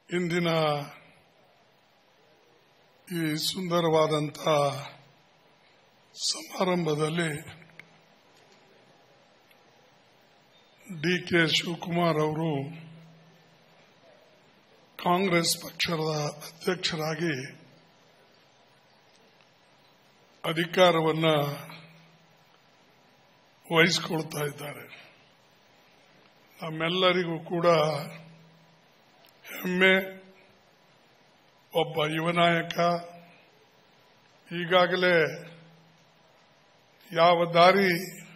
ಇಂದಿನ ಈ ಸುಂದರವಾದಂಥ ಸಮಾರಂಭದಲ್ಲಿ ಡಿ ಕೆ ಶಿವಕುಮಾರ್ ಅವರು ಕಾಂಗ್ರೆಸ್ ಪಕ್ಷದ ಅಧ್ಯಕ್ಷರಾಗಿ ಅಧಿಕಾರವನ್ನ ವಹಿಸಿಕೊಳ್ತಾ ಇದ್ದಾರೆ ನಮ್ಮೆಲ್ಲರಿಗೂ ಕೂಡ ಹೆಮ್ಮೆ ಒಬ್ಬ ಯುವ ನಾಯಕ ಈಗಾಗಲೇ ಯಾವ ದಾರಿ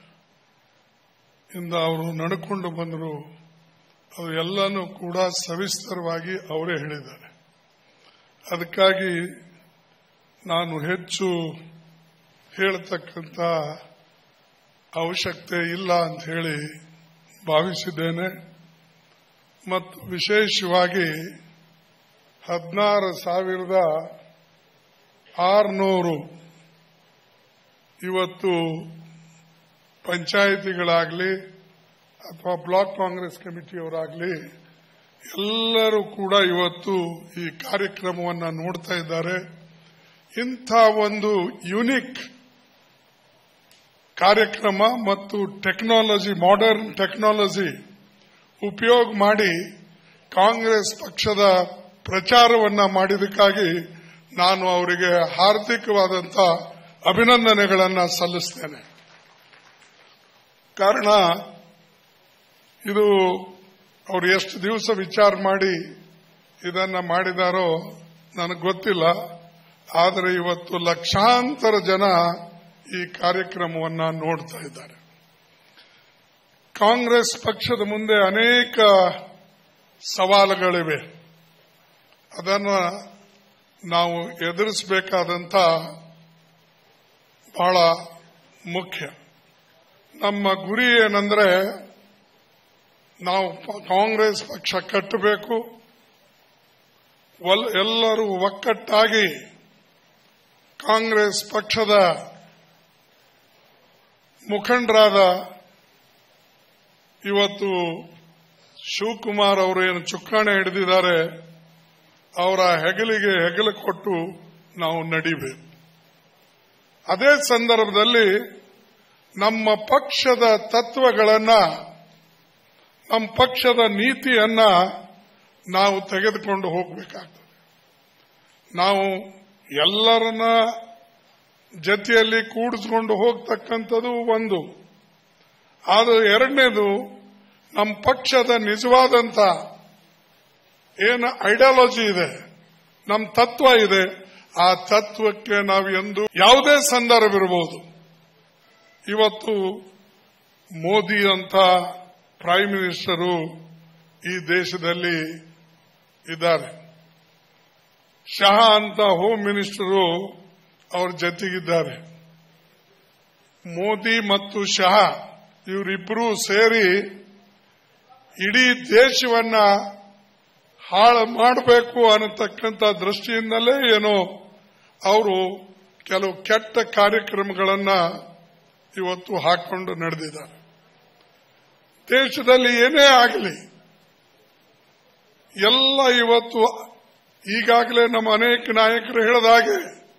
ಇಂದ ಅವರು ನಡ್ಕೊಂಡು ಬಂದರು ಅದು ಎಲ್ಲನೂ ಕೂಡ ಸವಿಸ್ತರವಾಗಿ ಅವರೇ ಹೇಳಿದ್ದಾರೆ ಅದಕ್ಕಾಗಿ ನಾನು ಹೆಚ್ಚು ಹೇಳತಕ್ಕಂಥ ಅವಶ್ಯಕತೆ ಇಲ್ಲ ಅಂತ ಹೇಳಿ ಭಾವಿಸಿದ್ದೇನೆ ಮತ್ತು ವಿಶೇಷವಾಗಿ ಹದಿನಾರು ಸಾವಿರದ ಆರುನೂರು ಇವತ್ತು ಪಂಚಾಯಿತಿಗಳಾಗಲಿ ಅಥವಾ ಬ್ಲಾಕ್ ಕಾಂಗ್ರೆಸ್ ಕಮಿಟಿಯವರಾಗಲಿ ಎಲ್ಲರೂ ಕೂಡ ಇವತ್ತು ಈ ಕಾರ್ಯಕ್ರಮವನ್ನು ನೋಡ್ತಾ ಇದ್ದಾರೆ ಇಂಥ ಒಂದು ಯುನಿಕ್ ಕಾರ್ಯಕ್ರಮ ಮತ್ತು ಟೆಕ್ನಾಲಜಿ ಮಾಡರ್ನ್ ಟೆಕ್ನಾಲಜಿ ಉಪಯೋಗ ಮಾಡಿ ಕಾಂಗ್ರೆಸ್ ಪಕ್ಷದ ಪ್ರಚಾರವನ್ನ ಮಾಡಿದಕ್ಕಾಗಿ ನಾನು ಅವರಿಗೆ ಹಾರ್ದಿಕವಾದಂಥ ಅಭಿನಂದನೆಗಳನ್ನು ಸಲ್ಲಿಸ್ತೇನೆ ಕಾರಣ ಇದು ಅವರು ಎಷ್ಟು ದಿವಸ ವಿಚಾರ ಮಾಡಿ ಇದನ್ನ ಮಾಡಿದಾರೋ ನನಗೆ ಗೊತ್ತಿಲ್ಲ ಆದರೆ ಇವತ್ತು ಲಕ್ಷಾಂತರ ಜನ ಈ ಕಾರ್ಯಕ್ರಮವನ್ನ ನೋಡ್ತಾ ಇದ್ದಾರೆ ಕಾಂಗ್ರೆಸ್ ಪಕ್ಷದ ಮುಂದೆ ಅನೇಕ ಸವಾಲುಗಳಿವೆ ಅದನ್ನು ನಾವು ಎದುರಿಸಬೇಕಾದಂತ ಬಹಳ ಮುಖ್ಯ ನಮ್ಮ ಗುರಿ ಏನಂದ್ರೆ ನಾವು ಕಾಂಗ್ರೆಸ್ ಪಕ್ಷ ಕಟ್ಟಬೇಕು ಎಲ್ಲರೂ ಒಕ್ಕಟ್ಟಾಗಿ ಕಾಂಗ್ರೆಸ್ ಪಕ್ಷದ ಮುಖಂಡರಾದ ಇವತ್ತು ಶಿವಕುಮಾರ್ ಅವರು ಏನು ಚುಕ್ಕಾಣಿ ಹಿಡಿದಿದ್ದಾರೆ ಅವರ ಹೆಗಲಿಗೆ ಹೆಗಲು ಕೊಟ್ಟು ನಾವು ನಡಿಬೇಕು ಅದೇ ಸಂದರ್ಭದಲ್ಲಿ ನಮ್ಮ ಪಕ್ಷದ ತತ್ವಗಳನ್ನ ನಮ್ಮ ಪಕ್ಷದ ನೀತಿಯನ್ನ ನಾವು ತೆಗೆದುಕೊಂಡು ಹೋಗಬೇಕಾಗ್ತದೆ ನಾವು ಎಲ್ಲರನ್ನ ಜತೆಯಲ್ಲಿ ಕೂಡಿಸ್ಕೊಂಡು ಹೋಗ್ತಕ್ಕಂಥದ್ದು ಒಂದು ಆದರೆ ಎರಡನೇದು ನಮ್ಮ ಪಕ್ಷದ ನಿಜವಾದಂತ ಏನು ಐಡಿಯಾಲಜಿ ಇದೆ ನಮ್ಮ ತತ್ವ ಇದೆ ಆ ತತ್ವಕ್ಕೆ ನಾವು ಎಂದು ಯಾವುದೇ ಸಂದರ್ಭ ಇರಬಹುದು ಇವತ್ತು ಮೋದಿ ಅಂತ ಪ್ರೈಮ್ ಮಿನಿಸ್ಟರು ಈ ದೇಶದಲ್ಲಿ ಇದ್ದಾರೆ ಶಹಾ ಅಂತ ಹೋಮ್ ಮಿನಿಸ್ಟರು ಅವ್ರ ಜೊತೆಗಿದ್ದಾರೆ ಮೋದಿ ಮತ್ತು ಶಹಾ ಇವರಿಬ್ಬರೂ ಸೇರಿ ಇಡೀ ದೇಶವನ್ನ ಹಾಳು ಮಾಡಬೇಕು ಅನ್ನತಕ್ಕಂಥ ದೃಷ್ಟಿಯಿಂದಲೇ ಏನೋ ಅವರು ಕೆಲವು ಕೆಟ್ಟ ಕಾರ್ಯಕ್ರಮಗಳನ್ನ ಇವತ್ತು ಹಾಕೊಂಡು ನಡೆದಿದ್ದಾರೆ ದೇಶದಲ್ಲಿ ಏನೇ ಆಗಲಿ ಎಲ್ಲ ಇವತ್ತು ಈಗಾಗಲೇ ನಮ್ಮ ಅನೇಕ ನಾಯಕರು ಹೇಳಿದ ಹಾಗೆ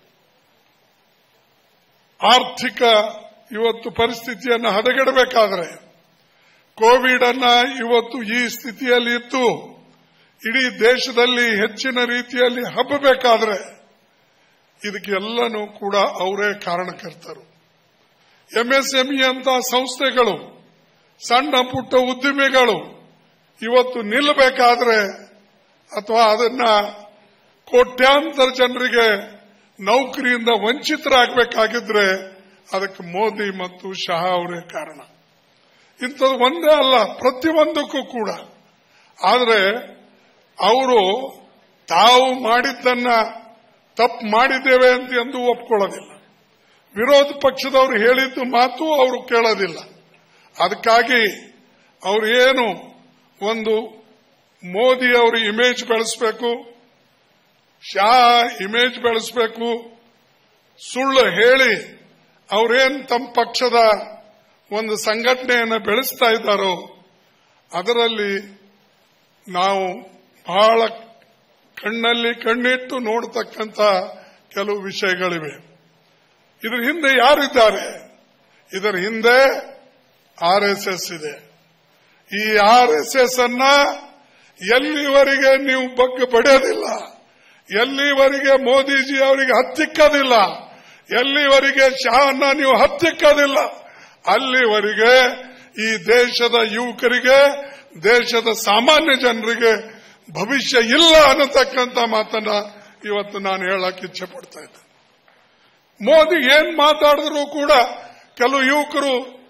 ಆರ್ಥಿಕ ಇವತ್ತು ಪರಿಸ್ಥಿತಿಯನ್ನು ಹದಗೆಡಬೇಕಾದ್ರೆ ಕೋವಿಡ್ ಅನ್ನ ಇವತ್ತು ಈ ಸ್ಥಿತಿಯಲ್ಲಿ ಇತ್ತು ಇಡೀ ದೇಶದಲ್ಲಿ ಹೆಚ್ಚಿನ ರೀತಿಯಲ್ಲಿ ಹಬ್ಬಬೇಕಾದ್ರೆ ಇದಕ್ಕೆಲ್ಲನೂ ಕೂಡ ಅವರೇ ಕಾರಣಕರ್ತರು ಎಂಎಸ್ಎಂಇ ಅಂತ ಸಂಸ್ಥೆಗಳು ಸಣ್ಣ ಪುಟ್ಟ ಉದ್ದಿಮೆಗಳು ಇವತ್ತು ನಿಲ್ಲಬೇಕಾದ್ರೆ ಅಥವಾ ಅದನ್ನ ಕೋಟ್ಯಾಂತರ ಜನರಿಗೆ ನೌಕರಿಯಿಂದ ವಂಚಿತರಾಗಬೇಕಾಗಿದ್ರೆ ಅದಕ್ಕೆ ಮೋದಿ ಮತ್ತು ಶಹಾ ಅವರೇ ಕಾರಣ ಇಂಥದ್ದು ಒಂದೇ ಅಲ್ಲ ಪ್ರತಿಯೊಂದಕ್ಕೂ ಕೂಡ ಆದರೆ ಅವರು ತಾವು ಮಾಡಿದ್ದನ್ನ ತಪ್ಪು ಮಾಡಿದ್ದೇವೆ ಅಂತ ಎಂದು ಒಪ್ಕೊಳ್ಳೋದಿಲ್ಲ ವಿರೋಧ ಪಕ್ಷದವರು ಹೇಳಿದ್ದು ಮಾತು ಅವರು ಕೇಳೋದಿಲ್ಲ ಅದಕ್ಕಾಗಿ ಅವರು ಏನು ಒಂದು ಮೋದಿ ಅವರು ಇಮೇಜ್ ಬೆಳೆಸಬೇಕು ಶಾ ಇಮೇಜ್ ಬೆಳೆಸಬೇಕು ಸುಳ್ಳು ಹೇಳಿ ಅವರೇನು ತಮ್ಮ ಪಕ್ಷದ ಒಂದು ಸಂಘಟನೆಯನ್ನು ಬೆಳೆಸ್ತಾ ಇದ್ದಾರೋ ಅದರಲ್ಲಿ ನಾವು ಬಹಳ ಕಣ್ಣಲ್ಲಿ ಕಣ್ಣಿಟ್ಟು ನೋಡ್ತಕ್ಕಂಥ ಕೆಲವು ವಿಷಯಗಳಿವೆ ಇದರ ಹಿಂದೆ ಯಾರಿದ್ದಾರೆ ಇದರ ಹಿಂದೆ ಆರ್ ಎಸ್ ಎಸ್ ಇದೆ ಈ ಆರ್ ಎಸ್ ಎಸ್ ಅನ್ನ ಎಲ್ಲಿವರೆಗೆ ನೀವು ಬಗ್ಗೆ ಪಡೆಯೋದಿಲ್ಲ ಎಲ್ಲಿವರೆಗೆ ಮೋದಿಜಿ ಅವರಿಗೆ ಹತ್ತಿಕ್ಕದಿಲ್ಲ ಎಲ್ಲಿವರೆಗೆ ಶಹನ್ನ ನೀವು ಹತ್ತಿಕ್ಕದಿಲ್ಲ ಅಲ್ಲಿವರೆಗೆ ಈ ದೇಶದ ಯುವಕರಿಗೆ ದೇಶದ ಸಾಮಾನ್ಯ ಜನರಿಗೆ ಭವಿಷ್ಯ ಇಲ್ಲ ಅನ್ನತಕ್ಕಂಥ ಮಾತನ್ನ ಇವತ್ತು ನಾನು ಹೇಳಕ್ ಇಚ್ಛೆ ಪಡ್ತಾ ಇದ್ದೆ ಮೋದಿ ಏನ್ ಮಾತಾಡಿದ್ರು ಕೂಡ ಕೆಲವು ಯುವಕರು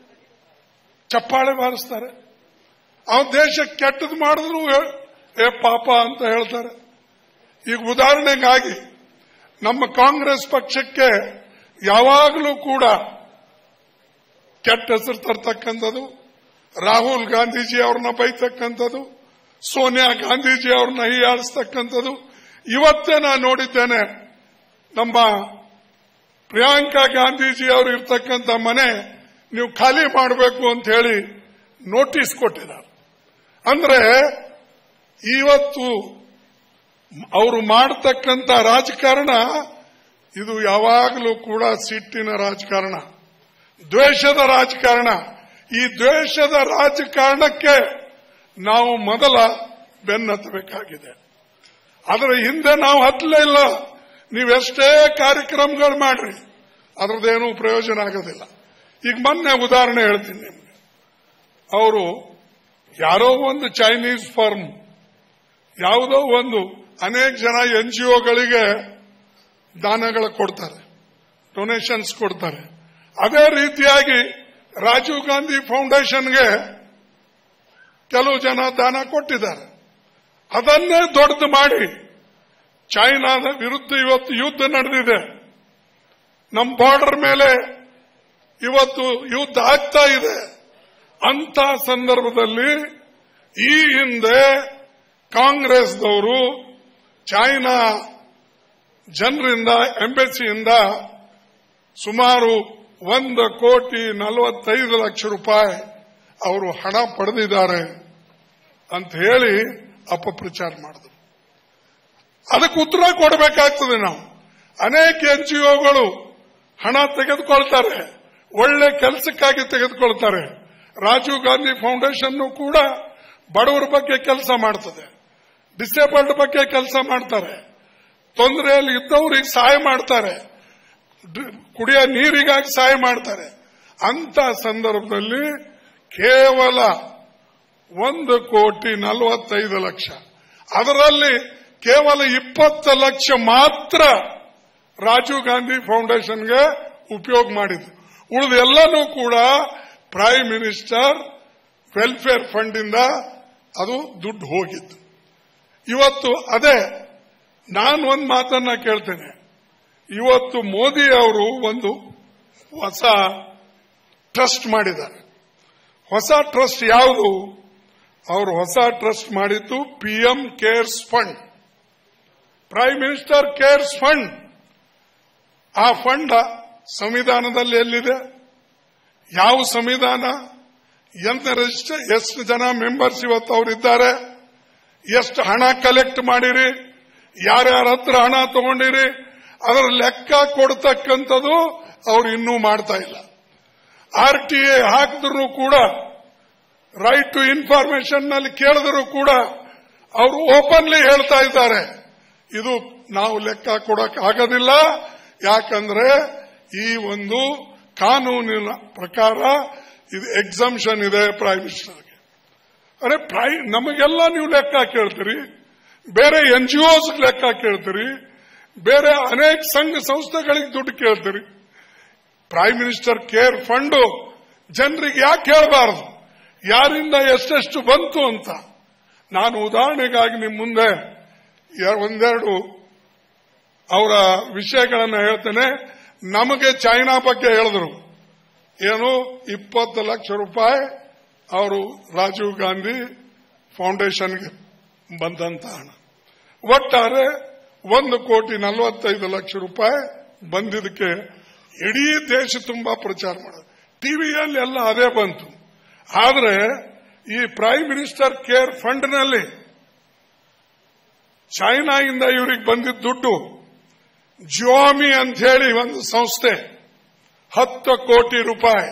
ಚಪ್ಪಾಳೆ ಬಾರಿಸ್ತಾರೆ ಅವನ ದೇಶ ಕೆಟ್ಟದ್ದು ಮಾಡಿದ್ರು ಹೇ- ಏ ಪಾಪ ಅಂತ ಹೇಳ್ತಾರೆ ಈಗ ಉದಾಹರಣೆಗಾಗಿ ನಮ್ಮ ಕಾಂಗ್ರೆಸ್ ಪಕ್ಷಕ್ಕೆ ಯಾವಾಗಲೂ ಕೂಡ ಕೆಟ್ಟ ಹೆಸರು ತರ್ತಕ್ಕಂಥದ್ದು ರಾಹುಲ್ ಗಾಂಧೀಜಿ ಅವ್ರನ್ನ ಬೈತಕ್ಕಂಥದ್ದು ಸೋನಿಯಾ ಗಾಂಧೀಜಿ ಅವ್ರನ್ನ ಹೀಯಾಳಿಸ್ತಕ್ಕಂಥದ್ದು ಇವತ್ತೇ ನಾನು ನೋಡಿದ್ದೇನೆ ನಮ್ಮ ಪ್ರಿಯಾಂಕಾ ಗಾಂಧೀಜಿ ಅವರು ಇರ್ತಕ್ಕಂಥ ಮನೆ ನೀವು ಖಾಲಿ ಮಾಡಬೇಕು ಅಂತ ಹೇಳಿ ನೋಟಿಸ್ ಕೊಟ್ಟಿದ್ದಾರೆ ಅಂದ್ರೆ ಇವತ್ತು ಅವರು ಮಾಡತಕ್ಕಂಥ ರಾಜಕಾರಣ ಇದು ಯಾವಾಗಲೂ ಕೂಡ ಸಿಟ್ಟಿನ ರಾಜಕಾರಣ ದ್ವೇಷದ ರಾಜಕಾರಣ ಈ ದ್ವೇಷದ ರಾಜಕಾರಣಕ್ಕೆ ನಾವು ಮೊದಲ ಬೆನ್ನತ್ತಬೇಕಾಗಿದೆ ಅದರ ಹಿಂದೆ ನಾವು ಹತ್ತಲೇ ಇಲ್ಲ ನೀವೆಷ್ಟೇ ಕಾರ್ಯಕ್ರಮಗಳು ಮಾಡ್ರಿ ಅದರದ್ದೇನೂ ಪ್ರಯೋಜನ ಆಗೋದಿಲ್ಲ ಈಗ ಮೊನ್ನೆ ಉದಾಹರಣೆ ಹೇಳ್ತೀನಿ ನಿಮ್ಗೆ ಅವರು ಯಾರೋ ಒಂದು ಚೈನೀಸ್ ಫರ್ಮ್ ಯಾವುದೋ ಒಂದು ಅನೇಕ ಜನ ಎನ್ ಜಿ ಒಗಳಿಗೆ ದಾನಗಳು ಕೊಡ್ತಾರೆ ಡೊನೇಷನ್ಸ್ ಕೊಡ್ತಾರೆ ಅದೇ ರೀತಿಯಾಗಿ ರಾಜೀವ್ ಗಾಂಧಿ ಫೌಂಡೇಶನ್ಗೆ ಕೆಲವು ಜನ ದಾನ ಕೊಟ್ಟಿದ್ದಾರೆ ಅದನ್ನೇ ದೊಡ್ಡದು ಮಾಡಿ ಚೈನಾದ ವಿರುದ್ಧ ಇವತ್ತು ಯುದ್ಧ ನಡೆದಿದೆ ನಮ್ಮ ಬಾರ್ಡರ್ ಮೇಲೆ ಇವತ್ತು ಯುದ್ಧ ಆಗ್ತಾ ಇದೆ ಅಂತ ಸಂದರ್ಭದಲ್ಲಿ ಈ ಹಿಂದೆ ಕಾಂಗ್ರೆಸ್ದವರು ಚೈನಾ ಜನರಿಂದ ಎಂಬೆಸಿಯಿಂದ ಸುಮಾರು ಒಂದು ಕೋಟಿ ನಲವತ್ತೈದು ಲಕ್ಷ ರೂಪಾಯಿ ಅವರು ಹಣ ಪಡೆದಿದ್ದಾರೆ ಅಂತ ಹೇಳಿ ಅಪಪ್ರಚಾರ ಮಾಡಿದ್ರು ಅದಕ್ಕೆ ಉತ್ತರ ಕೊಡಬೇಕಾಗ್ತದೆ ನಾವು ಅನೇಕ ಎನ್ ಜಿ ಒಗಳು ಹಣ ತೆಗೆದುಕೊಳ್ತಾರೆ ಒಳ್ಳೆ ಕೆಲಸಕ್ಕಾಗಿ ತೆಗೆದುಕೊಳ್ತಾರೆ ರಾಜೀವ್ ಗಾಂಧಿ ಫೌಂಡೇಶನ್ ಕೂಡ ಬಡವರ ಬಗ್ಗೆ ಕೆಲಸ ಮಾಡ್ತದೆ ಡಿಸೇಬಲ್ಡ್ ಬಗ್ಗೆ ಕೆಲಸ ಮಾಡ್ತಾರೆ ತೊಂದರೆಯಲ್ಲಿ ಇದ್ದವರಿಗೆ ಸಹಾಯ ಮಾಡ್ತಾರೆ ಡ್- ಕುಡಿಯೋ ನೀರಿಗಾಗಿ ಸಹಾಯ ಮಾಡ್ತಾರೆ ಅಂತ ಸಂದರ್ಭದಲ್ಲಿ ಕೇವಲ ಒಂದು ಕೋಟಿ ನಲವತ್ತೈದು ಲಕ್ಷ ಅದರಲ್ಲಿ ಕೇವಲ ಇಪ್ಪತ್ತು ಲಕ್ಷ ಮಾತ್ರ ರಾಜೀವ್ ಗಾಂಧಿ ಫೌಂಡೇಶನ್ಗೆ ಉಪಯೋಗ ಮಾಡಿದ್ರು ಉಳಿದೆಲ್ಲನೂ ಕೂಡ ಪ್ರೈಮ್ ಮಿನಿಸ್ಟರ್ ವೆಲ್ಫೇರ್ ಫಂಡ್ ಇಂದ ಅದು ದುಡ್ಡು ಹೋಗಿತ್ತು ಇವತ್ತು ಅದೇ ನಾನು ಒಂದು ಮಾತನ್ನ ಕೇಳ್ತೇನೆ ಇವತ್ತು ಮೋದಿ ಅವರು ಒಂದು ಹೊಸ ಟ್ರಸ್ಟ್ ಮಾಡಿದ್ದಾರೆ ಹೊಸ ಟ್ರಸ್ಟ್ ಯಾವುದು ಅವರು ಹೊಸ ಟ್ರಸ್ಟ್ ಮಾಡಿದ್ದು PM cares fund prime minister cares fund ಆ ಫಂಡ್ ಸಂವಿಧಾನದಲ್ಲಿ ಎಲ್ಲಿದೆ ಯಾವ ಸಂವಿಧಾನ ಎಂತ ರಿಜಿಸ್ಟರ್ ಎಷ್ಟು ಜನ ಮೆಂಬರ್ಸ್ ಇವತ್ತು ಅವರಿದ್ದಾರೆ ಎಷ್ಟು ಹಣ ಕಲೆಕ್ಟ್ ಮಾಡಿರಿ ಯಾರ್ಯಾರ ಹತ್ರ ಹಣ ತಗೊಂಡಿರಿ ಅದರ ಲೆಕ್ಕ ಕೊಡ್ತಕ್ಕಂಥದ್ದು ಅವ್ರು ಇನ್ನೂ ಮಾಡ್ತಾ ಇಲ್ಲ ಆರ್ ಟಿ ಎ ಹಾಕಿದ್ರು ಕೂಡ ರೈಟ್ ಟು ಇನ್ಫಾರ್ಮೇಶನ್ ನಲ್ಲಿ ಕೇಳಿದ್ರು ಕೂಡ ಅವರು ಓಪನ್ಲಿ ಹೇಳ್ತಾ ಇದ್ದಾರೆ ಇದು ನಾವು ಲೆಕ್ಕ ಕೊಡಕ್ ಆಗೋದಿಲ್ಲ ಯಾಕಂದ್ರೆ ಈ ಒಂದು ಕಾನೂನಿನ ಪ್ರಕಾರ ಇದು ಎಕ್ಸಂಪ್ಷನ್ ಇದೆ ಪ್ರೈಮ್ ಮಿನಿಸ್ಟರ್ಗೆ ಅರೆ ಪ್ರೈ ನಮಗೆಲ್ಲ ನೀವು ಲೆಕ್ಕ ಕೇಳ್ತೀರಿ ಬೇರೆ ಎನ್ ಜಿ ಒಸ್ ಲೆಕ್ಕ ಕೇಳ್ತೀರಿ ಬೇರೆ ಅನೇಕ ಸಂಘ ಸಂಸ್ಥೆಗಳಿಗೆ ದುಡ್ಡು ಕೇಳ್ತೀರಿ ಪ್ರೈಮ್ ಮಿನಿಸ್ಟರ್ ಕೇರ್ ಫಂಡು ಜನರಿಗೆ ಯಾಕೆ ಹೇಳಬಾರದು ಯಾರಿಂದ ಎಷ್ಟೆಷ್ಟು ಬಂತು ಅಂತ ನಾನು ಉದಾಹರಣೆಗಾಗಿ ನಿಮ್ಮ ಮುಂದೆ ಎ- ಒಂದೆರಡು ಅವರ ವಿಷಯಗಳನ್ನು ಹೇಳ್ತೇನೆ ನಮಗೆ ಚೈನಾ ಬಗ್ಗೆ ಹೇಳಿದ್ರು ಏನು ಇಪ್ಪತ್ತು ಲಕ್ಷ ರೂಪಾಯಿ ಅವರು ರಾಜೀವ್ ಗಾಂಧಿ ಫೌಂಡೇಶನ್ಗೆ ಬಂದಂತ ಹಣ ಒಟ್ಟಾರೆ ಒಂದು ಕೋಟಿ ನಲವತ್ತೈದು ಲಕ್ಷ ರೂಪಾಯಿ ಬಂದಿದ್ದಕ್ಕೆ ಇಡೀ ದೇಶ ತುಂಬಾ ಪ್ರಚಾರ ಮಾಡೋದು ಟಿವಿಯಲ್ಲಿ ಎಲ್ಲ ಅದೇ ಬಂತು ಆದರೆ ಈ ಪ್ರೈಮ್ ಮಿನಿಸ್ಟರ್ ಕೇರ್ ಫಂಡ್ನಲ್ಲಿ ಚೈನಾಯಿಂದ ಇವ್ರಿಗೆ ಬಂದಿದ್ದ ದುಡ್ಡು ಜಿಯೋಮಿ ಅಂತ ಹೇಳಿ ಒಂದು ಸಂಸ್ಥೆ ಹತ್ತು ಕೋಟಿ ರೂಪಾಯಿ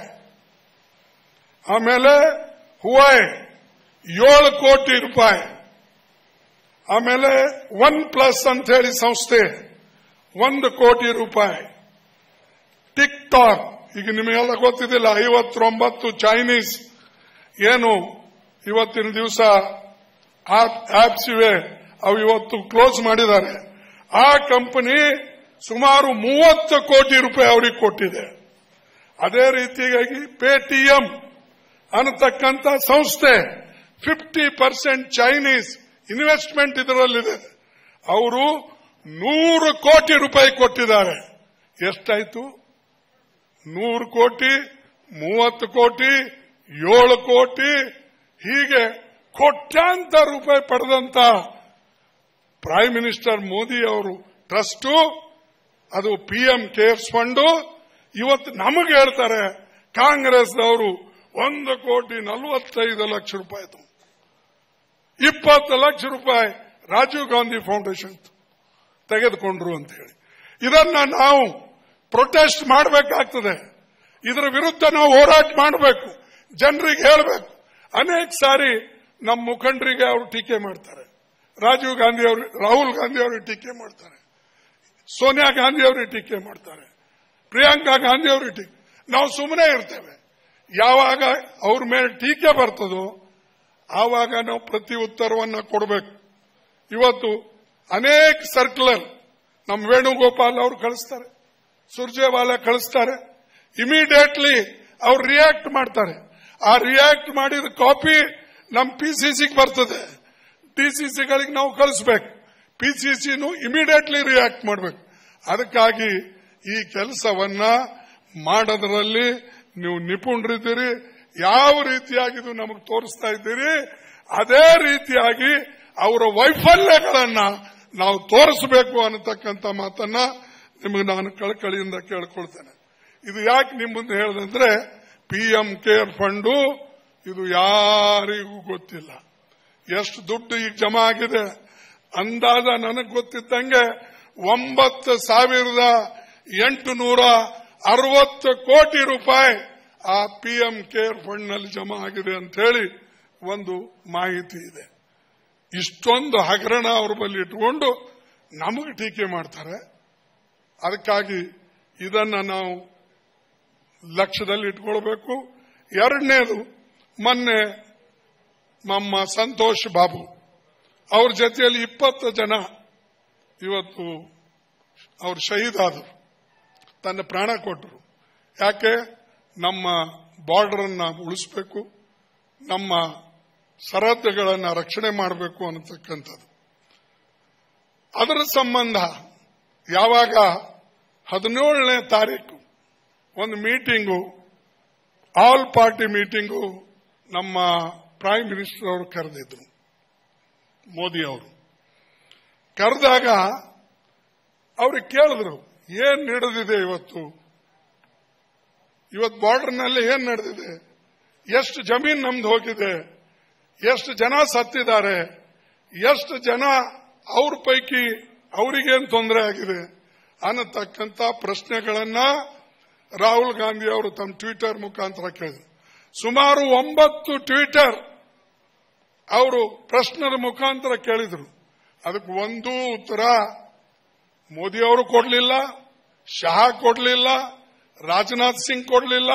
ಆಮೇಲೆ ಹುವಾಯ್ ಏಳು ಕೋಟಿ ರೂಪಾಯಿ ಆಮೇಲೆ ಒನ್ ಪ್ಲಸ್ ಅಂತ ಹೇಳಿ ಸಂಸ್ಥೆ ಒಂದು ಕೋಟಿ ರೂಪಾಯಿ ಟಿಕ್ ಟಾಕ್ ಈಗ ನಿಮಗೆಲ್ಲ ಗೊತ್ತಿದ್ದಿಲ್ಲ ಐವತ್ತೊಂಬತ್ತು ಚೈನೀಸ್ ಏನು ಇವತ್ತಿನ ದಿವಸ ಆಪ್ಸ್ ಇವೆ ಅವು ಇವತ್ತು ಕ್ಲೋಸ್ ಮಾಡಿದ್ದಾರೆ ಆ ಕಂಪನಿ ಸುಮಾರು ಮೂವತ್ತು ಕೋಟಿ ರೂಪಾಯಿ ಅವರಿಗೆ ಕೊಟ್ಟಿದೆ ಅದೇ ರೀತಿಯಾಗಿ ಪೇಟಿಎಂ ಅನ್ನತಕ್ಕಂಥ ಸಂಸ್ಥೆ ಫಿಫ್ಟಿ ಪರ್ಸೆಂಟ್ ಚೈನೀಸ್ ಇನ್ವೆಸ್ಟ್ಮೆಂಟ್ ಇದರಲ್ಲಿದೆ ಅವರು ನೂರು ಕೋಟಿ ರೂಪಾಯಿ ಕೊಟ್ಟಿದ್ದಾರೆ ಎಷ್ಟಾಯ್ತು ನೂರು ಕೋಟಿ ಮೂವತ್ತು ಕೋಟಿ ಏಳು ಕೋಟಿ ಹೀಗೆ ಕೋಟ್ಯಾಂತರ ರೂಪಾಯಿ ಪಡೆದಂತ ಪ್ರೈಮ್ ಮಿನಿಸ್ಟರ್ ಮೋದಿ ಅವರು ಟ್ರಸ್ಟು ಅದು ಪಿಎಂ ಕೇರ್ಸ್ ಫಂಡು ಇವತ್ತು ನಮಗೆ ಹೇಳ್ತಾರೆ ಕಾಂಗ್ರೆಸ್ನವರು ಒಂದು ಕೋಟಿ ನಲವತ್ತೈದು ಲಕ್ಷ ರೂಪಾಯಿ ತು- ಇಪ್ಪತ್ತು ಲಕ್ಷ ರೂಪಾಯಿ ರಾಜೀವ್ ಗಾಂಧಿ ಫೌಂಡೇಶನ್ ತೆಗೆದುಕೊಂಡ್ರು ಅಂತ ಹೇಳಿ ಇದನ್ನ ನಾವು ಪ್ರೊಟೆಸ್ಟ್ ಮಾಡಬೇಕಾಗ್ತದೆ ಇದರ ವಿರುದ್ಧ ನಾವು ಹೋರಾಟ ಮಾಡಬೇಕು ಜನರಿಗೆ ಹೇಳಬೇಕು ಅನೇಕ ಸಾರಿ ನಮ್ಮ ಮುಖಂಡರಿಗೆ ಅವರು ಟೀಕೆ ಮಾಡ್ತಾರೆ ರಾಜೀವ್ ಗಾಂಧಿ ಅವರು ರಾಹುಲ್ ಗಾಂಧಿ ಅವರಿಗೆ ಟೀಕೆ ಮಾಡ್ತಾರೆ ಸೋನಿಯಾ ಗಾಂಧಿ ಅವರಿಗೆ ಟೀಕೆ ಮಾಡ್ತಾರೆ ಪ್ರಿಯಾಂಕಾ ಗಾಂಧಿ ಅವರಿಗೆ ಟೀಕೆ ನಾವು ಸುಮ್ಮನೆ ಇರ್ತೇವೆ ಯಾವಾಗ ಅವ್ರ ಮೇಲೆ ಟೀಕೆ ಬರ್ತದೋ ಆವಾಗ ನಾವು ಪ್ರತಿ ಉತ್ತರವನ್ನ ಕೊಡಬೇಕು ಇವತ್ತು ಅನೇಕ ಸರ್ಕ್ಯುಲರ್ ನಮ್ಮ ವೇಣುಗೋಪಾಲ್ ಅವರು ಕಳಿಸ್ತಾರೆ ಸುರ್ಜೇವಾಲಾ ಕಳಿಸ್ತಾರೆ ಇಮಿಡಿಯೇಟ್ಲಿ ಅವ್ರು ರಿಯಾಕ್ಟ್ ಮಾಡ್ತಾರೆ ಆ ರಿಯಾಕ್ಟ್ ಮಾಡಿದ ಕಾಪಿ ನಮ್ಮ ಪಿಸಿಸಿಗೆ ಬರ್ತದೆ ಡಿಸಿಸಿಗಳಿಗೆ ನಾವು ಕಳಿಸ್ಬೇಕು ಪಿಸಿಸಿನು ಇಮಿಡಿಯೇಟ್ಲಿ ರಿಯಾಕ್ಟ್ ಮಾಡಬೇಕು ಅದಕ್ಕಾಗಿ ಈ ಕೆಲಸವನ್ನ ಮಾಡೋದ್ರಲ್ಲಿ ನೀವು ನಿಪುಣರಿದ್ದೀರಿ ಯಾವ ರೀತಿಯಾಗಿ ಇದು ನಮಗೆ ತೋರಿಸ್ತಾ ಇದ್ದೀರಿ ಅದೇ ರೀತಿಯಾಗಿ ಅವರ ವೈಫಲ್ಯಗಳನ್ನ ನಾವು ತೋರಿಸಬೇಕು ಅನ್ನತಕ್ಕಂಥ ಮಾತನ್ನ ನಿಮಗೆ ನಾನು ಕಳಕಳಿಯಿಂದ ಕೇಳ್ಕೊಳ್ತೇನೆ ಇದು ಯಾಕೆ ನಿಮ್ಮ ಮುಂದೆ ಹೇಳಿದಂದ್ರೆ ಪಿಎಂ ಕೇರ್ ಫಂಡು ಇದು ಯಾರಿಗೂ ಗೊತ್ತಿಲ್ಲ ಎಷ್ಟು ದುಡ್ಡು ಈಗ ಜಮಾ ಆಗಿದೆ ಅಂದಾಜ ನನಗೆ ಗೊತ್ತಿದ್ದಂಗೆ ಒಂಬತ್ತು ಸಾವಿರದ ಎಂಟು ನೂರ ಅರವತ್ತು ಕೋಟಿ ರೂಪಾಯಿ ಆ ಪಿಎಂ ಕೇರ್ ಫಂಡ್ ನಲ್ಲಿ ಜಮಾ ಆಗಿದೆ ಅಂತ ಹೇಳಿ ಒಂದು ಮಾಹಿತಿ ಇದೆ ಇಷ್ಟೊಂದು ಹಗರಣ ಅವ್ರ ಬಳಿ ಇಟ್ಕೊಂಡು ನಮಗೆ ಟೀಕೆ ಮಾಡ್ತಾರೆ ಅದಕ್ಕಾಗಿ ಇದನ್ನ ನಾವು ಲಕ್ಷ್ಯದಲ್ಲಿ ಇಟ್ಕೊಳ್ಬೇಕು ಎರಡನೇದು ಮೊನ್ನೆ ನಮ್ಮ ಸಂತೋಷ್ ಬಾಬು ಅವ್ರ ಜೊತೆಯಲ್ಲಿ ಇಪ್ಪತ್ತು ಜನ ಇವತ್ತು ಅವರು ಶಹೀದ್ ಆದರು ತನ್ನ ಪ್ರಾಣ ಕೊಟ್ಟರು ಯಾಕೆ ನಮ್ಮ ಬಾರ್ಡರ್ ಅನ್ನ ಉಳಿಸಬೇಕು ನಮ್ಮ ಸರಹದ್ದುಗಳನ್ನು ರಕ್ಷಣೆ ಮಾಡಬೇಕು ಅನ್ನತಕ್ಕಂಥದ್ದು ಅದರ ಸಂಬಂಧ ಯಾವಾಗ ಹದಿನೇಳನೇ ತಾರೀಕು ಒಂದು ಮೀಟಿಂಗು ಆಲ್ ಪಾರ್ಟಿ ಮೀಟಿಂಗು ನಮ್ಮ ಪ್ರೈಮ್ ಮಿನಿಸ್ಟರ್ ಅವರು ಕರೆದಿದ್ರು ಮೋದಿ ಅವರು ಕರೆದಾಗ ಅವ್ರಿಗೆ ಕೇಳಿದ್ರು ಏನ್ ನಡೆದಿದೆ ಇವತ್ತು ಇವತ್ತು ಬಾರ್ಡರ್ನಲ್ಲಿ ಏನ್ ನಡೆದಿದೆ ಎಷ್ಟು ಜಮೀನ್ ನಮ್ದು ಹೋಗಿದೆ ಎಷ್ಟು ಜನ ಸತ್ತಿದ್ದಾರೆ ಎಷ್ಟು ಜನ ಅವ್ರ ಪೈಕಿ ಅವರಿಗೇನು ತೊಂದರೆ ಆಗಿದೆ ಅನ್ನತಕ್ಕಂಥ ಪ್ರಶ್ನೆಗಳನ್ನ ರಾಹುಲ್ ಗಾಂಧಿ ಅವರು ತಮ್ಮ ಟ್ವಿಟರ್ ಮುಖಾಂತರ ಕೇಳಿದರು ಸುಮಾರು ಒಂಬತ್ತು ಟ್ವಿಟರ್ ಅವರು ಪ್ರಶ್ನೆದ ಮುಖಾಂತರ ಕೇಳಿದರು ಅದಕ್ಕೆ ಒಂದು ಉತ್ತರ ಮೋದಿ ಅವರು ಕೊಡಲಿಲ್ಲ ಶಹಾ ಕೊಡಲಿಲ್ಲ ರಾಜನಾಥ್ ಸಿಂಗ್ ಕೊಡಲಿಲ್ಲ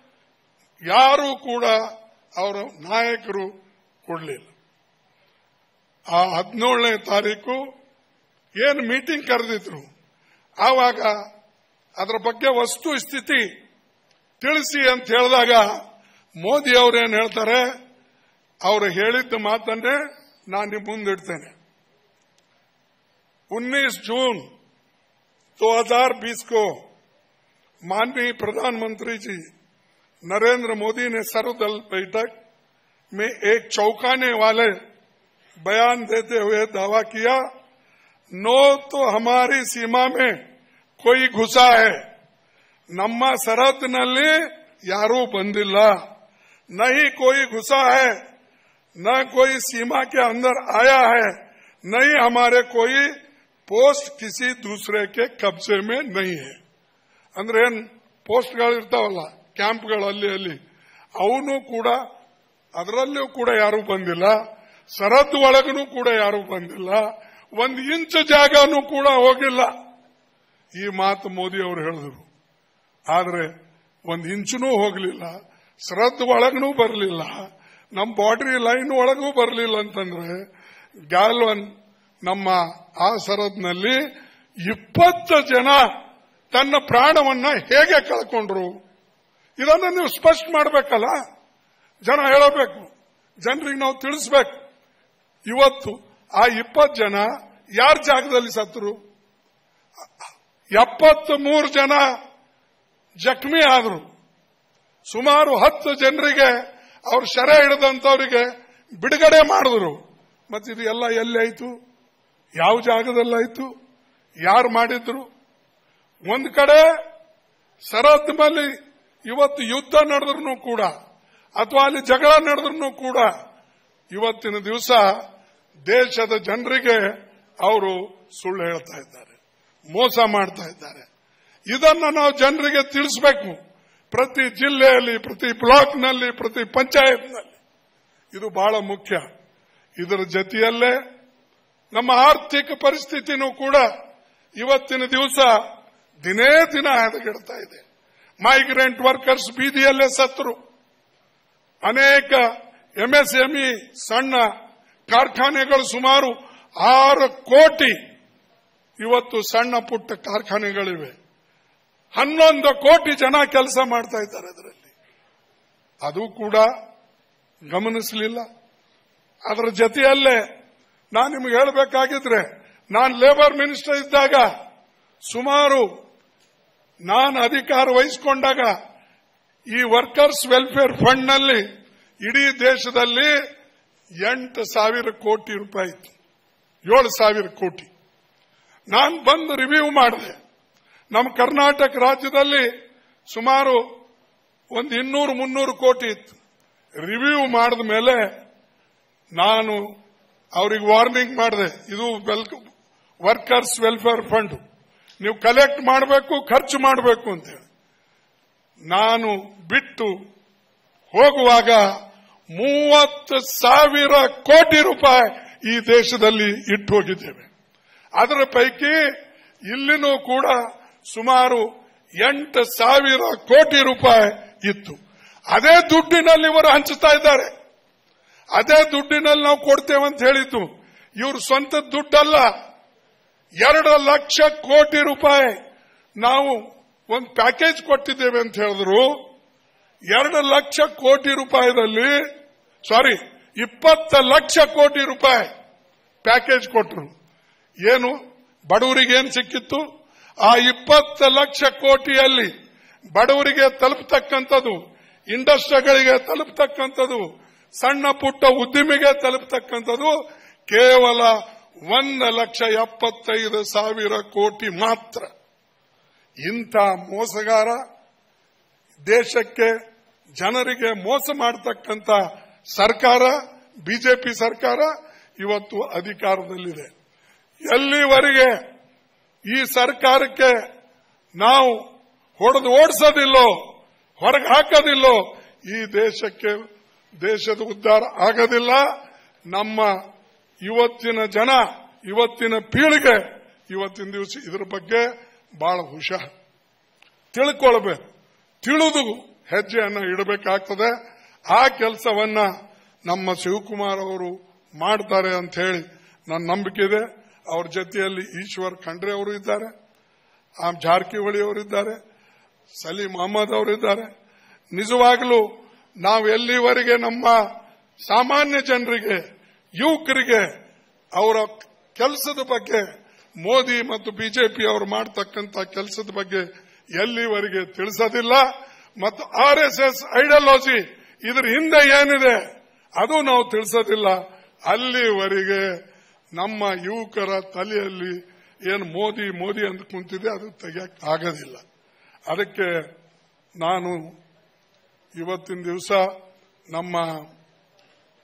ಯಾರೂ ಕೂಡ ಅವರ ನಾಯಕರು ಕೊಡಲಿಲ್ಲ ಆ ಹದಿನೇಳನೇ ತಾರೀಕು ಏನು ಮೀಟಿಂಗ್ ಕರೆದಿದ್ರು ಆವಾಗ ಅದರ ಬಗ್ಗೆ ವಸ್ತು ಸ್ಥಿತಿ ತಿಳಿಸಿ ಅಂತ ಹೇಳಿದಾಗ ಮೋದಿ ಅವರೇನು ಹೇಳ್ತಾರೆ ಅವರು ಹೇಳಿದ್ದ ಮಾತನ್ನೇ ನಾನು ನಿಮ್ಮ ಮುಂದಿಡ್ತೇನೆ उन्नीस जून 2020 को माननीय प्रधानमंत्री जी नरेंद्र मोदी ने सर्वदल बैठक में एक चौंकाने वाले बयान देते हुए दावा किया नो तो हमारी सीमा में कोई घुसा है ನಮ್ಮ ಸರಹದ್ದಿನಲ್ಲಿ ಯಾರೂ ಬಂದಿಲ್ಲ नहीं कोई घुसा है न कोई सीमा के अंदर आया है नहीं हमारे कोई पोस्ट किसी दूसरे के कब्जे में नहीं है ಅಂದ್ರೆ ಏನ್ ಪೋಸ್ಟ್ಗಳು ಇರ್ತಾವಲ್ಲ ಕ್ಯಾಂಪ್ಗಳು ಅಲ್ಲಿ ಅಲ್ಲಿ ಅವನು ಕೂಡ ಅದರಲ್ಲೂ ಕೂಡ ಯಾರೂ ಬಂದಿಲ್ಲ ಸರದ್ದು ಒಳಗೂ ಕೂಡ ಯಾರೂ ಬಂದಿಲ್ಲ ಒಂದು ಇಂಚು ಜಾಗನೂ ಕೂಡ ಹೋಗಿಲ್ಲ ಈ ಮಾತು ಮೋದಿ ಅವರು ಹೇಳಿದ್ರು ಆದ್ರೆ ಒಂದು ಇಂಚುನೂ ಹೋಗಲಿಲ್ಲ ಸರದ್ದು ಒಳಗೂ ಬರಲಿಲ್ಲ ನಮ್ಮ ಬಾರ್ಡ್ರಿ ಲೈನ್ ಒಳಗೂ ಬರಲಿಲ್ಲ ಅಂತಂದ್ರೆ ಗ್ಯಾಲ್ವನ್ ನಮ್ಮ ಆ ಸರದ್ನಲ್ಲಿ ಇಪ್ಪತ್ತು ಜನ ತನ್ನ ಪ್ರಾಣವನ್ನ ಹೇಗೆ ಕಳ್ಕೊಂಡ್ರು ಇದನ್ನು ನೀವು ಸ್ಪಷ್ಟ ಮಾಡಬೇಕಲ್ಲ ಜನ ಹೇಳಬೇಕು ಜನರಿಗೆ ನಾವು ತಿಳಿಸ್ಬೇಕು ಇವತ್ತು ಆ ಇಪ್ಪತ್ತು ಜನ ಯಾರ ಜಾಗದಲ್ಲಿ ಸತ್ರು ಎಪ್ಪತ್ತ್ ಮೂರು ಜನ ಜಖಮಿ ಆದರು ಸುಮಾರು ಹತ್ತು ಜನರಿಗೆ ಅವ್ರ ಶರ ಹಿಡಿದಂತವರಿಗೆ ಬಿಡುಗಡೆ ಮಾಡಿದ್ರು ಮತ್ತಿದು ಎಲ್ಲ ಎಲ್ಲಿ ಆಯ್ತು ಯಾವ ಜಾಗದಲ್ಲಾಯ್ತು ಯಾರು ಮಾಡಿದ್ರು ಒಂದು ಕಡೆ ಸರಹದ್ ಮೇಲೆ ಇವತ್ತು ಯುದ್ಧ ನಡೆದ್ರು ಕೂಡ ಅಥವಾ ಅಲ್ಲಿ ಜಗಳ ನಡೆದ್ರು ಕೂಡ ಇವತ್ತಿನ ದಿವಸ ದೇಶದ ಜನರಿಗೆ ಅವರು ಸುಳ್ಳು ಹೇಳ್ತಾ ಇದ್ದಾರೆ ಮೋಸ ಮಾಡ್ತಾ ಇದ್ದಾರೆ ಇದನ್ನ ನಾವು ಜನರಿಗೆ ತಿಳಿಸಬೇಕು ಪ್ರತಿ ಜಿಲ್ಲೆಯಲ್ಲಿ ಪ್ರತಿ ಬ್ಲಾಕ್ನಲ್ಲಿ ಪ್ರತಿ ಪಂಚಾಯತ್ನಲ್ಲಿ ಇದು ಬಹಳ ಮುಖ್ಯ ಇದರ ಜೊತೆಯಲ್ಲೇ ನಮ್ಮ ಆರ್ಥಿಕ ಪರಿಸ್ಥಿತಿನೂ ಕೂಡ ಇವತ್ತಿನ ದಿವಸ ದಿನೇ ದಿನ ಹದಗೆಡ್ತಾ ಇದೆ ಮೈಗ್ರೆಂಟ್ ವರ್ಕರ್ಸ್ ಬೀದಿಯಲ್ಲೇ ಸತ್ರು ಅನೇಕ ಎಂಎಸ್ಎಂಇ ಸಣ್ಣ ಕಾರ್ಖಾನೆಗಳು ಸುಮಾರು ಆರು ಕೋಟಿ ಇವತ್ತು ಸಣ್ಣ ಪುಟ್ಟ ಕಾರ್ಖಾನೆಗಳಿವೆ ಹನ್ನೊಂದು ಕೋಟಿ ಜನ ಕೆಲಸ ಮಾಡ್ತಾ ಇದ್ದಾರೆ ಅದರಲ್ಲಿ ಅದು ಕೂಡ ಗಮನಿಸಲಿಲ್ಲ ಅದರ ಜೊತೆಯಲ್ಲೇ ನಾನು ನಿಮಗೆ ಹೇಳಬೇಕಾಗಿದ್ರೆ ನಾನು ಲೇಬರ್ ಮಿನಿಸ್ಟರ್ ಇದ್ದಾಗ ಸುಮಾರು ನಾನು ಅಧಿಕಾರ ವಹಿಸಿಕೊಂಡಾಗ ಈ ವರ್ಕರ್ಸ್ ವೆಲ್ಫೇರ್ ಫಂಡ್ನಲ್ಲಿ ಇಡೀ ದೇಶದಲ್ಲಿ ಎಂಟು ಸಾವಿರ ಕೋಟಿ ರೂಪಾಯಿ ಇತ್ತು ಏಳು ಸಾವಿರ ಕೋಟಿ ನಾನು ಬಂದು ರಿವ್ಯೂ ಮಾಡಿದೆ ನಮ್ಮ ಕರ್ನಾಟಕ ರಾಜ್ಯದಲ್ಲಿ ಸುಮಾರು ಒಂದು ಇನ್ನೂರು ಮುನ್ನೂರು ಕೋಟಿ ಇತ್ತು ರಿವ್ಯೂ ಮಾಡಿದ ಮೇಲೆ ನಾನು ಅವ್ರಿಗೆ ವಾರ್ನಿಂಗ್ ಮಾಡಿದೆ ಇದು ವರ್ಕರ್ಸ್ ವೆಲ್ಫೇರ್ ಫಂಡ್ ನೀವು ಕಲೆಕ್ಟ್ ಮಾಡಬೇಕು ಖರ್ಚು ಮಾಡಬೇಕು ಅಂತ ಹೇಳಿ ನಾನು ಬಿಟ್ಟು ಹೋಗುವಾಗ ಮೂವತ್ತು ಸಾವಿರ ಕೋಟಿ ರೂಪಾಯಿ ಈ ದೇಶದಲ್ಲಿ ಇಟ್ಟು ಹೋಗಿದ್ದೇವೆ ಅದರ ಪೈಕಿ ಇಲ್ಲಿನೂ ಕೂಡ ಸುಮಾರು ಎಂಟು ಸಾವಿರ ಕೋಟಿ ರೂಪಾಯಿ ಇತ್ತು ಅದೇ ದುಡ್ಡಿನಲ್ಲಿ ಇವರು ಹಂಚುತ್ತಾ ಇದ್ದಾರೆ ಅದೇ ದುಡ್ಡಿನಲ್ಲಿ ನಾವು ಕೊಡ್ತೇವೆ ಅಂತ ಹೇಳಿದ್ದು ಇವ್ರ ಸ್ವಂತ ದುಡ್ಡಲ್ಲ ಎರಡು ಲಕ್ಷ ಕೋಟಿ ರೂಪಾಯಿ ನಾವು ಒಂದು ಪ್ಯಾಕೇಜ್ ಕೊಟ್ಟಿದ್ದೇವೆ ಅಂತ ಹೇಳಿದ್ರು ಎರಡು ಲಕ್ಷ ಕೋಟಿ ರೂಪಾಯಿದಲ್ಲಿ ಸಾರಿ ಇಪ್ಪತ್ತ ಲಕ್ಷ ಕೋಟಿ ರೂಪಾಯಿ ಪ್ಯಾಕೇಜ್ ಕೊಟ್ಟರು ಏನು ಬಡವರಿಗೆ ಏನು ಸಿಕ್ಕಿತ್ತು ಆ ಇಪ್ಪತ್ತು ಲಕ್ಷ ಕೋಟಿಯಲ್ಲಿ ಬಡವರಿಗೆ ತಲುಪತಕ್ಕಂಥದ್ದು ಇಂಡಸ್ಟ್ರಿಗಳಿಗೆ ತಲುಪತಕ್ಕಂಥದ್ದು ಸಣ್ಣ ಪುಟ್ಟ ಉದ್ದಿಮೆಗೆ ತಲುಪತಕ್ಕಂಥದ್ದು ಕೇವಲ ಒಂದು ಲಕ್ಷ ಎಪ್ಪತ್ತೈದು ಸಾವಿರ ಕೋಟಿ ಮಾತ್ರ ಇಂಥ ಮೋಸಗಾರ ದೇಶಕ್ಕೆ ಜನರಿಗೆ ಮೋಸ ಮಾಡತಕ್ಕಂಥ ಸರ್ಕಾರ ಬಿಜೆಪಿ ಸರ್ಕಾರ ಇವತ್ತು ಅಧಿಕಾರದಲ್ಲಿದೆ ಎಲ್ಲಿವರೆಗೆ ಈ ಸರ್ಕಾರಕ್ಕೆ ನಾವು ಹೊಡೆದು ಓಡಿಸೋದಿಲ್ಲೋ ಹೊರಗೆ ಹಾಕೋದಿಲ್ಲೋ ಈ ದೇಶಕ್ಕೆ ದೇಶದ ಉದ್ಧಾರ ಆಗೋದಿಲ್ಲ ನಮ್ಮ ಇವತ್ತಿನ ಜನ ಇವತ್ತಿನ ಪೀಳಿಗೆ ಇವತ್ತಿನ ದಿವಸ ಇದರ ಬಗ್ಗೆ ಬಹಳ ಹುಷಾರ್ ತಿಳ್ಕೊಳ್ಬೇಕು ತಿಳಿದು ಹೆಜ್ಜೆಯನ್ನ ಇಡಬೇಕಾಗ್ತದೆ ಆ ಕೆಲಸವನ್ನ ನಮ್ಮ ಶಿವಕುಮಾರ್ ಅವರು ಮಾಡ್ತಾರೆ ಅಂತ ಹೇಳಿ ನನ್ನ ನಂಬಿಕೆ ಇದೆ ಅವ್ರ ಜೊತೆಯಲ್ಲಿ ಈಶ್ವರ್ ಖಂಡ್ರೆ ಅವರು ಇದ್ದಾರೆ ಆ ಜಾರಕಿಹೊಳಿ ಅವರಿದ್ದಾರೆ ಸಲೀಂ ಅಹಮದ್ ಅವರಿದ್ದಾರೆ ನಿಜವಾಗಲೂ ನಾವು ಎಲ್ಲಿವರೆಗೆ ನಮ್ಮ ಸಾಮಾನ್ಯ ಜನರಿಗೆ ಯುವಕರಿಗೆ ಅವರ ಕೆಲಸದ ಬಗ್ಗೆ ಮೋದಿ ಮತ್ತು ಬಿಜೆಪಿ ಅವರು ಮಾಡತಕ್ಕಂತ ಕೆಲಸದ ಬಗ್ಗೆ ಎಲ್ಲಿವರೆಗೆ ತಿಳಿಸೋದಿಲ್ಲ ಮತ್ತು ಆರ್ ಎಸ್ ಎಸ್ ಐಡಿಯಾಲಜಿ ಇದ್ರ ಹಿಂದೆ ಏನಿದೆ ಅದು ನಾವು ತಿಳಿಸೋದಿಲ್ಲ ಅಲ್ಲಿವರೆಗೆ ನಮ್ಮ ಯುವಕರ ತಲೆಯಲ್ಲಿ ಏನು ಮೋದಿ ಮೋದಿ ಅಂತ ಕುಂತಿದೆ ಅದು ತೆಗಿಯಕ್ ಆಗೋದಿಲ್ಲ ಅದಕ್ಕೆ ನಾನು ಇವತ್ತಿನ ದಿವಸ ನಮ್ಮ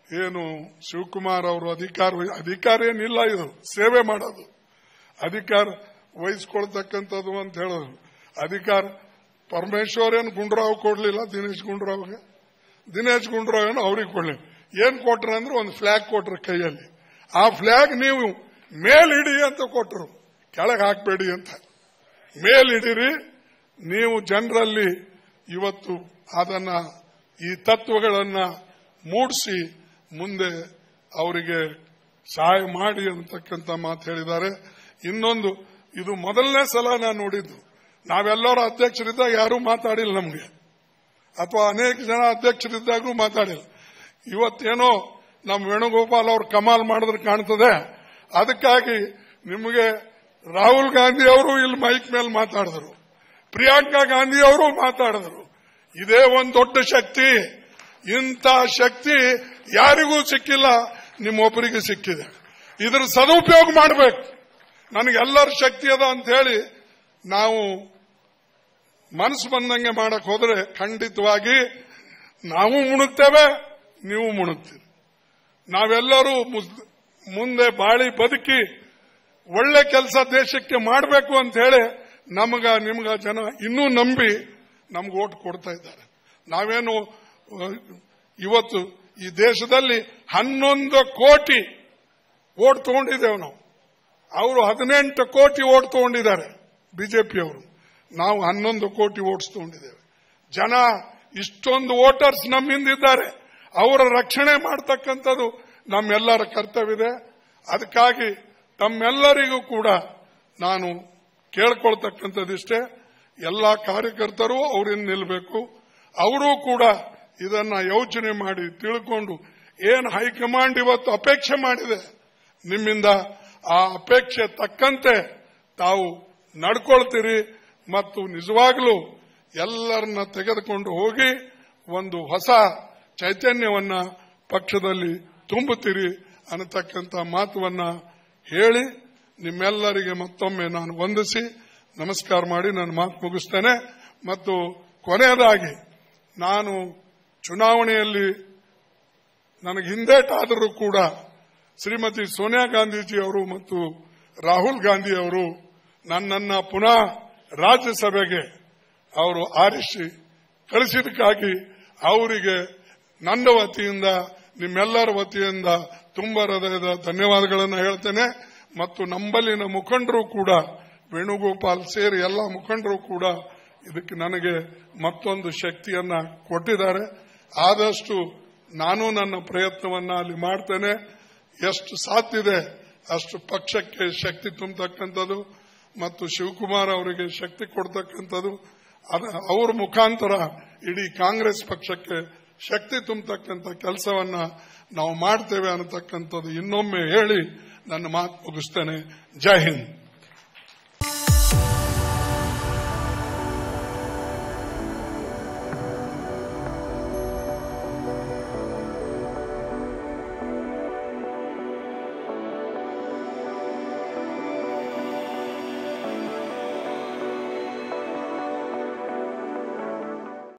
ಏನು ಶಿವಕುಮಾರ್ ಅವರು ಅಧಿಕಾರ ಅಧಿಕಾರ ಏನಿಲ್ಲ ಇದು ಸೇವೆ ಮಾಡೋದು ಅಧಿಕಾರ ವಹಿಸ್ಕೊಳ್ತಕ್ಕಂಥದ್ದು ಅಂತ ಹೇಳೋದು ಅಧಿಕಾರ ಪರಮೇಶ್ವರ್ ಏನು ಗುಂಡ್ರಾವ್ ಕೊಡ್ಲಿಲ್ಲ ದಿನೇಶ್ ಗುಂಡ್ರಾವ್ಗೆ ದಿನೇಶ್ ಗುಂಡ್ರಾವ್ ಏನು ಅವ್ರಿಗೆ ಕೊಡ್ಲಿ ಏನ್ ಕೊಟ್ರ ಅಂದ್ರೆ ಒಂದು ಫ್ಲಾಗ್ ಕೊಟ್ರ ಕೈಯಲ್ಲಿ ಆ ಫ್ಲಾಗ್ ನೀವು ಮೇಲಿಡಿ ಅಂತ ಕೊಟ್ರು ಕೆಳಗೆ ಹಾಕ್ಬೇಡಿ ಅಂತ ಮೇಲಿಡಿರಿ ನೀವು ಜನರಲ್ಲಿ ಇವತ್ತು ಅದನ್ನ ಈ ತತ್ವಗಳನ್ನ ಮೂಡಿಸಿ ಮುಂದೆ ಅವರಿಗೆ ಸಹಾಯ ಮಾಡಿ ಅಂತಕ್ಕಂಥ ಮಾತು ಹೇಳಿದ್ದಾರೆ ಇನ್ನೊಂದು ಇದು ಮೊದಲನೇ ಸಲ ನಾನು ನೋಡಿದ್ದು ನಾವೆಲ್ಲರೂ ಅಧ್ಯಕ್ಷರಿದ್ದಾಗ ಯಾರೂ ಮಾತಾಡಿಲ್ಲ ನಮಗೆ ಅಥವಾ ಅನೇಕ ಜನ ಅಧ್ಯಕ್ಷರಿದ್ದಾಗೂ ಮಾತಾಡಿಲ್ಲ ಇವತ್ತೇನೋ ನಮ್ಮ ವೇಣುಗೋಪಾಲ್ ಅವರು ಕಮಾಲ್ ಮಾಡಿದ್ರೆ ಕಾಣ್ತದೆ ಅದಕ್ಕಾಗಿ ನಿಮಗೆ ರಾಹುಲ್ ಗಾಂಧಿ ಅವರು ಇಲ್ಲಿ ಮೈಕ್ ಮೇಲೆ ಮಾತಾಡಿದ್ರು ಪ್ರಿಯಾಂಕಾ ಗಾಂಧಿ ಅವರು ಮಾತಾಡಿದ್ರು ಇದೇ ಒಂದು ದೊಡ್ಡ ಶಕ್ತಿ ಇಂಥ ಶಕ್ತಿ ಯಾರಿಗೂ ಸಿಕ್ಕಿಲ್ಲ ನಿಮ್ಮೊಬ್ಬರಿಗೆ ಸಿಕ್ಕಿದೆ ಇದರ ಸದುಪಯೋಗ ಮಾಡಬೇಕು ನನಗೆಲ್ಲರ ಶಕ್ತಿ ಅದ ಅಂತ ಹೇಳಿ ನಾವು ಮನಸ್ಸು ಬಂದಂಗೆ ಮಾಡಕ್ ಹೋದ್ರೆ ಖಂಡಿತವಾಗಿ ನಾವು ಮುಣುಗ್ತೇವೆ ನೀವು ಮುಣುಗ್ತೀರಿ ನಾವೆಲ್ಲರೂ ಮುಸ್- ಮುಂದೆ ಬಾಳಿ ಬದುಕಿ ಒಳ್ಳೆ ಕೆಲಸ ದೇಶಕ್ಕೆ ಮಾಡಬೇಕು ಅಂತ ಹೇಳಿ ನಮಗ ನಿಮ್ಗ ಜನ ಇನ್ನೂ ನಂಬಿ ನಮ್ಗೆ ಓಟ್ ಕೊಡ್ತಾ ಇದ್ದಾರೆ ನಾವೇನು ಅಹ್, ಇವತ್ತು ಈ ದೇಶದಲ್ಲಿ ಹನ್ನೊಂದು ಕೋಟಿ ಓಟ್ ತಗೊಂಡಿದ್ದೇವೆ ನಾವು ಅವರು ಹದಿನೆಂಟು ಕೋಟಿ ಓಟ್ ತಗೊಂಡಿದ್ದಾರೆ ಬಿಜೆಪಿಯವರು ನಾವು ಹನ್ನೊಂದು ಕೋಟಿ ಓಟ್ಸ್ ತಗೊಂಡಿದ್ದೇವೆ ಜನ ಇಷ್ಟೊಂದು ವೋಟರ್ಸ್ ನಮ್ಮಿಂದಿದ್ದಾರೆ ಅವರ ರಕ್ಷಣೆ ಮಾಡತಕ್ಕಂಥದ್ದು ನಮ್ಮೆಲ್ಲರ ಕರ್ತವ್ಯವಿದೆ ಅದಕ್ಕಾಗಿ ತಮ್ಮೆಲ್ಲರಿಗೂ ಕೂಡ ನಾನು ಕೇಳ್ಕೊಳ್ತಕ್ಕಂಥದ್ದಿಷ್ಟೇ ಎಲ್ಲ ಕಾರ್ಯಕರ್ತರು ಅವರಿಂದ ನಿಲ್ಲಬೇಕು ಅವರೂ ಕೂಡ ಇದನ್ನ ಯೋಚನೆ ಮಾಡಿ ತಿಳ್ಕೊಂಡು ಏನು ಹೈಕಮಾಂಡ್ ಇವತ್ತು ಅಪೇಕ್ಷೆ ಮಾಡಿದೆ ನಿಮ್ಮಿಂದ ಆ ಅಪೇಕ್ಷೆ ತಕ್ಕಂತೆ ತಾವು ನಡ್ಕೊಳ್ತೀರಿ ಮತ್ತು ನಿಜವಾಗ್ಲೂ ಎಲ್ಲರನ್ನ ತೆಗೆದುಕೊಂಡು ಹೋಗಿ ಒಂದು ಹೊಸ ಚೈತನ್ಯವನ್ನ ಪಕ್ಷದಲ್ಲಿ ತುಂಬುತ್ತೀರಿ ಅನ್ನತಕ್ಕಂಥ ಮಾತುವನ್ನ ಹೇಳಿ ನಿಮ್ಮೆಲ್ಲರಿಗೆ ಮತ್ತೊಮ್ಮೆ ನಾನು ವಂದಿಸಿ ನಮಸ್ಕಾರ ಮಾಡಿ ನನ್ನ ಮಾತು ಮುಗಿಸ್ತೇನೆ ಮತ್ತು ಕೊನೆಯದಾಗಿ ನಾನು ಚುನಾವಣೆಯಲ್ಲಿ ನನಗೆ ಹಿಂದೇಟಾದರೂ ಕೂಡ ಶ್ರೀಮತಿ ಸೋನಿಯಾ ಗಾಂಧೀಜಿ ಅವರು ಮತ್ತು ರಾಹುಲ್ ಗಾಂಧಿ ಅವರು ನನ್ನನ್ನ ಪುನಃ ರಾಜ್ಯಸಭೆಗೆ ಅವರು ಆರಿಸಿ ಕಳಿಸಿದಕ್ಕಾಗಿ ಅವರಿಗೆ ನನ್ನ ವತಿಯಿಂದ ನಿಮ್ಮೆಲ್ಲರ ವತಿಯಿಂದ ತುಂಬ ಹೃದಯದ ಧನ್ಯವಾದಗಳನ್ನು ಹೇಳ್ತೇನೆ ಮತ್ತು ನಂಬಲ್ಲಿನ ಮುಖಂಡರು ಕೂಡ ವೇಣುಗೋಪಾಲ್ ಸೇರಿ ಎಲ್ಲ ಮುಖಂಡರು ಕೂಡ ಇದಕ್ಕೆ ನನಗೆ ಮತ್ತೊಂದು ಶಕ್ತಿಯನ್ನ ಕೊಟ್ಟಿದ್ದಾರೆ ಆದಷ್ಟು ನಾನು ನನ್ನ ಪ್ರಯತ್ನವನ್ನ ಅಲ್ಲಿ ಮಾಡ್ತೇನೆ ಎಷ್ಟು ಸಾಧ್ಯ ಇದೆ ಅಷ್ಟು ಪಕ್ಷಕ್ಕೆ ಶಕ್ತಿ ತುಂಬತಕ್ಕಂಥದ್ದು ಮತ್ತು ಶಿವಕುಮಾರ್ ಅವರಿಗೆ ಶಕ್ತಿ ಕೊಡ್ತಕ್ಕಂಥದ್ದು ಅದ- ಅವ್ರ ಮುಖಾಂತರ ಇಡೀ ಕಾಂಗ್ರೆಸ್ ಪಕ್ಷಕ್ಕೆ ಶಕ್ತಿ ತುಂಬತಕ್ಕಂಥ ಕೆಲಸವನ್ನ ನಾವು ಮಾಡ್ತೇವೆ ಅನ್ನತಕ್ಕಂಥದ್ದು ಇನ್ನೊಮ್ಮೆ ಹೇಳಿ ನನ್ನ ಮಾತು ಮುಗಿಸ್ತೇನೆ ಜೈ ಹಿಂದ್